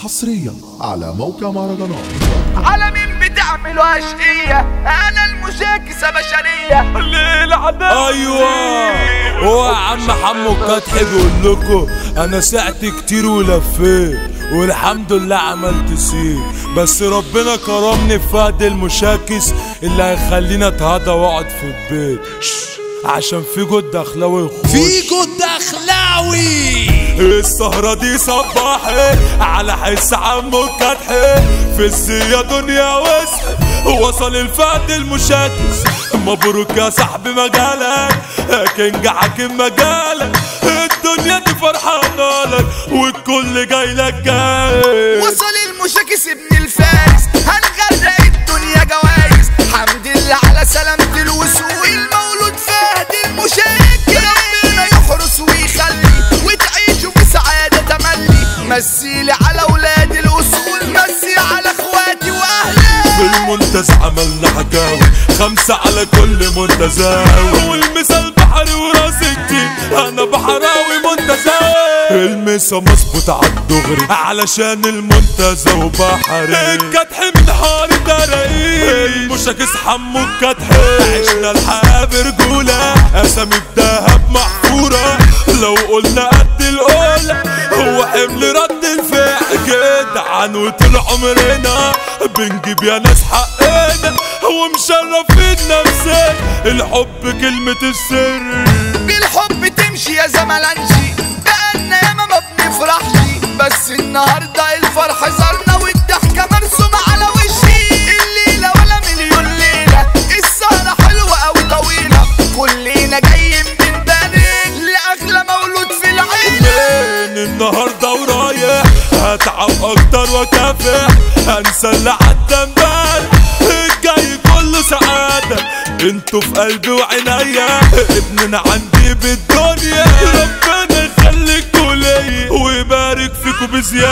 حصريا على موقع مهرجانات على مين بتعملوا اشقية انا المشاكسة بشرية الليل عذاب ايوه هو يا عم حمو الكتح بيقول لكم انا سعت كتير ولفيت والحمد لله عملت سير بس ربنا كرمني في فهد المشاكس اللي هيخليني اتهدى واقعد في البيت عشان في جود دخلاوي يخش فيجو الدخلاوي السهرة دي صباحي على حس عمو الكتحي في السيا دنيا وسط وصل الفهد المشاكس مبروك يا صاحبي مجالك كينج حاكم مجالك الدنيا دي فرحانة لك والكل جاي لك جاي وصل المشاكس ابن الفارس هنغرق الدنيا جوايز حمد لله على سلامة الوصول المولود فهد المشاكس ربنا يحرس ويخلي وتعيشوا بسعادة تملي مسيلي على ولاد الاصول مسي على اخواتي واهلي في المنتز عملنا حكاوي خمسة على كل منتزاوي والمثال بحري وراس التين انا بحراوي منتزاوي المسا مظبوط عالدغري علشان المنتزه وبحري الكتح من حاري درايق المشاكس حمو الكتح عشنا الحياة برجولة اسامي بدهب محفورة لو قلنا قد القولة هو حمل رد الفعل جدعان وطول عمرنا بنجيب يا ناس حقنا ومشرفين نفسنا الحب كلمة السر بالحب تمشي يا زملانشي بقالنا ياما ما بنفرحش بس النهارده الفرح زارنا والضحكه مرسومه على وشي الليله ولا مليون ليله السهره حلوه قوي طويله كلنا جايين بنبارك لاغلى مولود في العيله من النهارده ورايح هتعب اكتر واكافح هنسى اللي عدى امبارح الجاي كله سعاده انتوا في قلبي وعينيا ابننا عندي بالدنيا ربنا يخليكوا ليا ويبارك فيكوا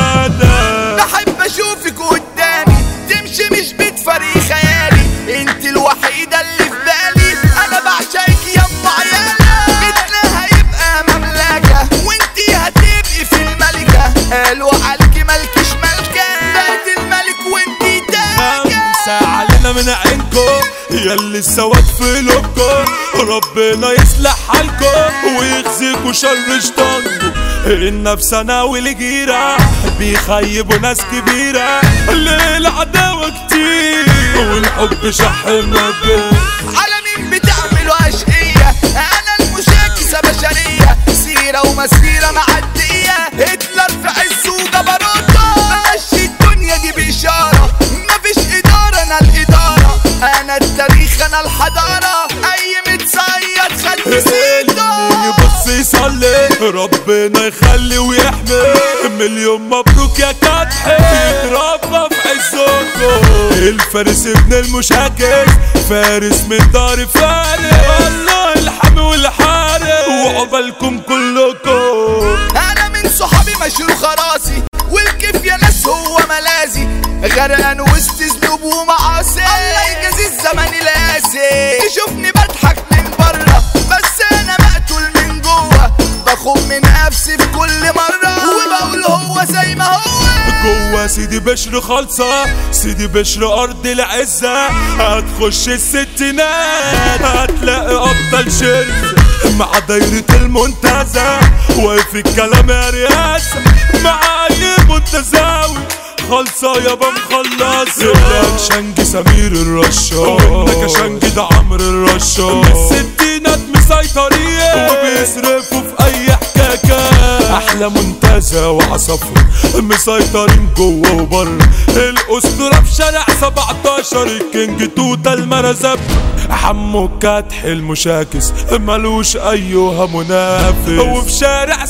بزياده بحب اشوفك قدامي تمشي مش بتفرق خيالي انت الوحيده اللي في بالي انا بعشقك يا ام عيالة بيتنا هيبقى مملكه وانت هتبقي في الملكه قالوا عليكي ملكش ملكه بقيت الملك وانت تاجه خمسة علينا من عينكم ياللي السواد في قلوبكم ربنا يصلح حالكم ويخزيكوا شر شيطانكم النفس انا والجيرة بيخيبوا ناس كبيرة ليه العداوة كتير والحب شح ما بين على مين بتعملوا اشقية انا المشاكسة بشرية سيرة ومسيرة معدية هتلر في عز وجبروته ماشي الدنيا دي بإشارة مفيش إدارة أنا الإدارة أنا التاريخ أنا الحضارة أي متصيد خد اللي سيده يبص يصلي ربنا يخلي ويحمي مليون مبروك يا كتحي يتربى في عزكم الفارس ابن المشاكس فارس من دار فارس الله الحمي والحارس وعقبالكم كلكم انا من صحابي مشروخ راسي والكيف يا ناس هو ملاذي غرقان وسط ذنوب ومعاصي الله يجازي الزمن القاسي تشوفني بضحك من بره بس انا مقتول من جوه بخون من نفسي في كل مره وبقول هو زي ما هو جوا سيدي بشر خالصة سيدي بشر أرض العزة هتخش الستينات هتلاقي أبطال شركة مع دايرة المنتزه واقف الكلام يا رياسة مع أي متزاوي خالصة يابا مخلص لك شنجي سمير الرشاش منك شنجي ده عمرو الرشاش الستينات مسيطرين وبيصرفوا في أي حكاكة احلى منتزه وعصفر مسيطرين جوه وبره الاسطوره في شارع 17 الكينج توتا المرزب حمو كتح المشاكس ملوش ايها منافس وفي شارع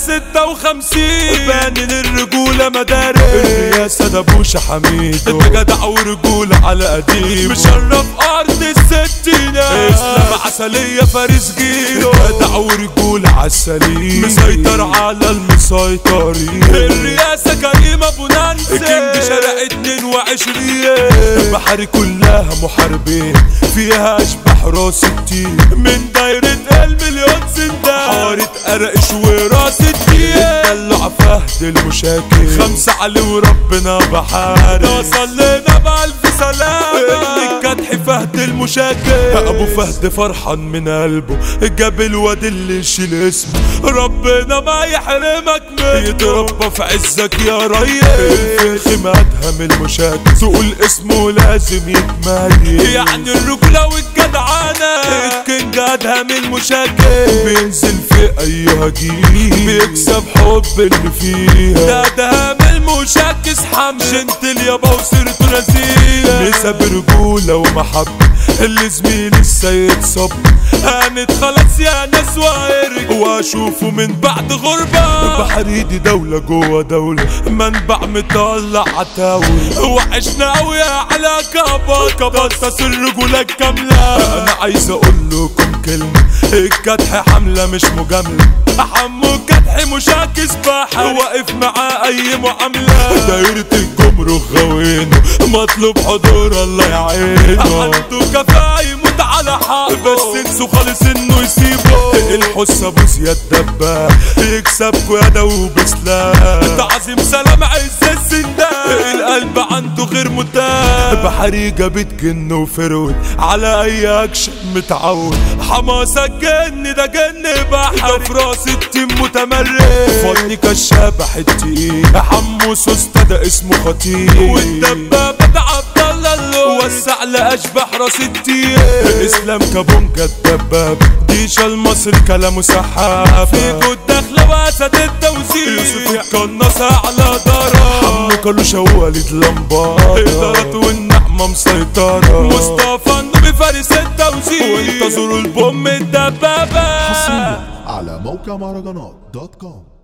56 بانن الرجوله مدارس الرياسه ده بوش حميد انت جدع ورجوله على قديم مشرف ارض الستينات اسلام عسليه فارس جيلو جدع ورجوله عالسليم مسيطر على المسيطرين الرئاسة كريم ابو نانسي كينج شارع 22 بحري كلها محاربين فيها اشباح راس التين من دايرة المليون سندان حارة قرقش وراس التين دلع فهد المشاكل خمسة علي وربنا بحاري وصل لنا بألف سلامة ابن الكدح فهد المشاكل ابو فهد فرحان من قلبه جاب الواد اللي يشيل اسمه ربنا ما يحرمك منه يتربى في عزك يا ريس الفخ ما ادهم المشاكل تقول اسمه لازم يتميز يعني الرجولة والجدعانة الكينج ادهم المشاكل بينزل في اي هجيم بيكسب حب اللي فيها ده ادهم المشاكس حمش انت اليابا وسيرته نزيلة نسب رجولة ومحبة اللي زميلي السيد صب هانت خلاص يا ناس وارك واشوفه من بعد غربة بحريدي دولة جوه دولة منبع مطلع عتاول وعشنا قوي على كبر كبر الرجولة الكاملة انا عايز اقول لكم كلمة الكدح حملة مش مجاملة حمو كدح مشاكس بحر واقف معاه اي معاملة دايرة الجمرك غوينه مطلوب حضور الله يعينه عنده كفاية يموت على حقه بس انسوا خالص انه يسيبه الحس ابو زياد دباب يكسبكوا يا دوب سلام تعظيم سلام عز السندان القلب عنده غير متاب بحريقة بتجن وفرود على اي اكشن متعود حماسة جن ده جن بحر ده في راس التيم متمرد فني كالشبح التقيل حمو سوسته ده اسمه خطير والدبابة ده عبد الله اللو وسع لاشباح راس التيم اسلام كابونجا الدباب ديشا المصري كلامه سحاب فيكو الدخلة واسد التوزيع يوسف القناص على دارا حمو كانوا شوالد لمبارة الدارات والنعمة مسيطرة مصطفى النبي فارس التوزيع وانتظروا البوم الدبابة على موقع مهرجانات دوت كوم